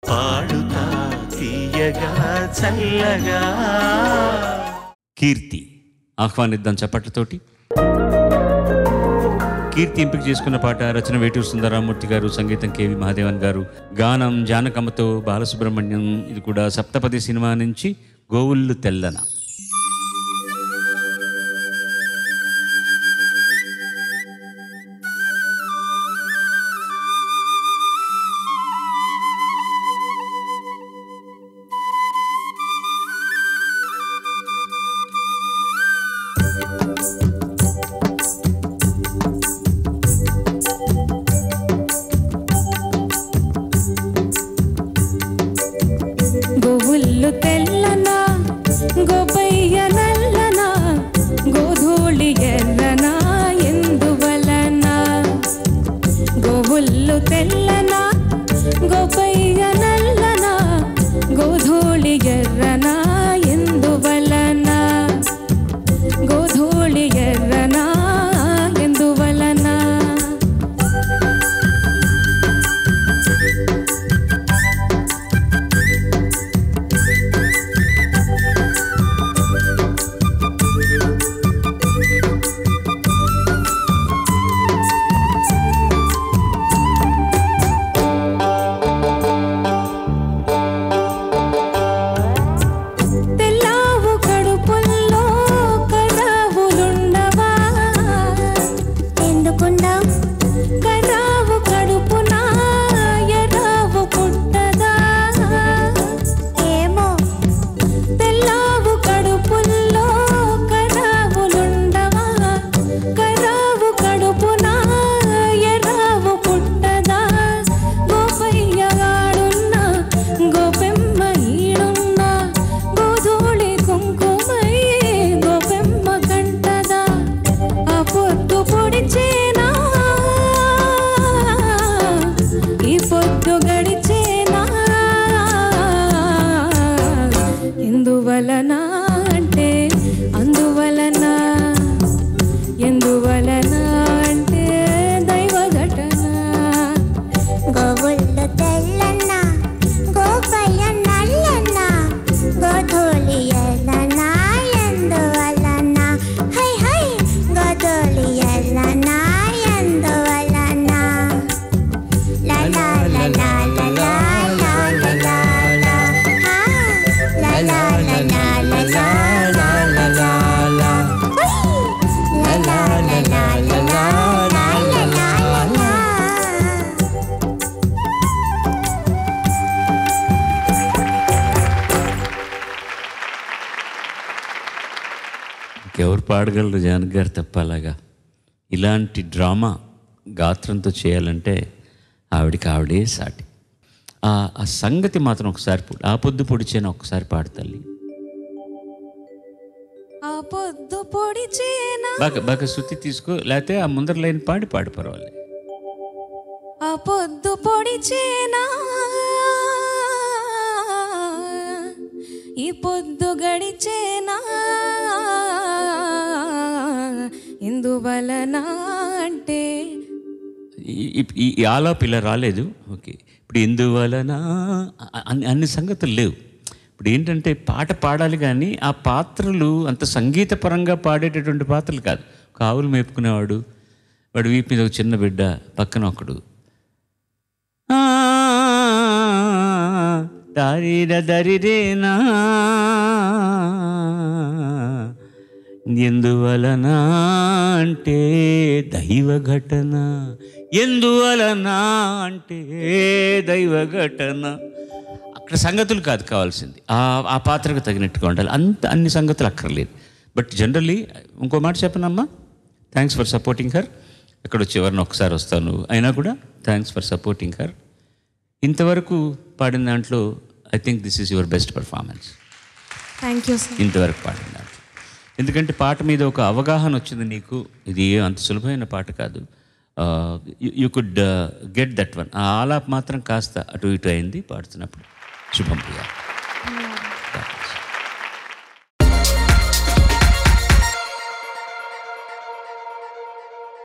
పాడుతా తీయగా చల్లగా కీర్తి ఆహ్వానిద్దాం చప్పట్లతోటి కీర్తి ఎంపిక చేసుకున్న పాట రచన వేటూరు సుందరరామూర్తి గారు సంగీతం కేవి మహాదేవన్ గారు గానం జానకమ్మతో బాలసుబ్రహ్మణ్యం ఇది కూడా సప్తపది సినిమా నుంచి గోవుళ్ళు తెల్లన గోవుల్లు తెల్లన గోపయ్య నల్లన గోధూళి ఎర్రన ఎందువలన గోవుల్లు తెల్లన గోపయ్య నల్లన గోధూళి ఎర్రన ఎందువలన గోధూళి ఎర్రన ఎందువలన తెల్లావు కడుపుల్లో కరావులుండవా ఎందుకుండవు కరావు కడుపున ఎరావు పుట్టదా ఏమో తెల్లావు కడుపుల్లో కరావులుండవా కరావు కడుపున ఎరావు పుట్టదా గోపయ్య గాడున్నా గోపెమ్మ ఈడున్నా గోధూళి కుంకుమై గోపెమ్మ కంటదా ఆ పొద్దు పొడిచేనా ఈ పొద్దు గడిచేనా ఎందువలన అంటే అందువలన ఎందువలన అంటే దైవ ఘటన గోవుళ్ళు తెల్లన్న గోపయ్య నల్లన్న గోధూళి ఎల్లన్న ఎందువలన హై హై గోధూళి ఎల్లన్న ఎందువలన లా లా లా లా లా లా లా లా లా లా. ఆ, లా లా లా లా లా లా లా లా లా లా. ఉయ్. లా లా లా లా లా లా లా లా లా లా. ఇంకెవరు పాడగలరు జానకి గారు తప్ప అలాగా ఇలాంటి డ్రామా గాత్రంతో చేయాలంటే ఆవిడికి ఆవిడే సాటి ఆ ఆ సంగతి మాత్రం ఒకసారి పొడి- ఆ పొద్దు పొడిచేన ఒకసారి పాడు తల్లి ఆ పొద్దు పొడిచేనా బాగా బాగా శృతి తీసుకో లేకపోతే ఆ ముందర లైన్ పాడి పాడి పర్వాలేదు ఆ పొద్దు పొడిచేనా ఈ పొద్దు గడిచేనా ఎందువలన అంటే ఈ- ఈ- ఈ ఈ ఆలాపు ఇలా రాలేదు ఓకే ఇప్పుడు ఎందువలన అ- అన్ని అన్ని సంగతులు లేవు ఇప్పుడు ఏంటంటే పాట పాడాలి కానీ ఆ పాత్రలు అంత సంగీతపరంగా పాడేటటువంటి పాత్రలు కాదు ఒక ఆవులు మేపుకునేవాడు వాడు వీపు మీద ఒక చిన్న బిడ్డ పక్కన ఒకడు ఆ, దారిర దరిరేనా ఎందువలన అంటే దైవ ఘటన ఎందువలన అంటే దైవ ఘటన అక్కడ సంగతులు కాదు కావాల్సింది ఆ ఆ పాత్రకు తగినట్టుగా ఉండాలి అంత అన్ని సంగతులు అక్కర్లేదు బట్ జనరల్లీ ఇంకో మాట చెప్పనమ్మా థ్యాంక్స్ ఫర్ సపోర్టింగ్ హర్ ఎక్కడ వచ్చి ఎవరిని ఒకసారి వస్తాను అయినా కూడా థ్యాంక్స్ ఫర్ సపోర్టింగ్ హర్ ఇంతవరకు పాడిన దాంట్లో I think this is your best performance thank you sir ఇంతవరకు పాడిన దాంట్లో ఎందుకంటే పాట మీద ఒక అవగాహన వచ్చింది నీకు ఇది అంత సులభమైన పాట కాదు you could get that one ఆ ఆలాప్ మాత్రం కాస్త అటు ఇటు అయింది పాడుతున్నప్పుడు శుభం ప్రియ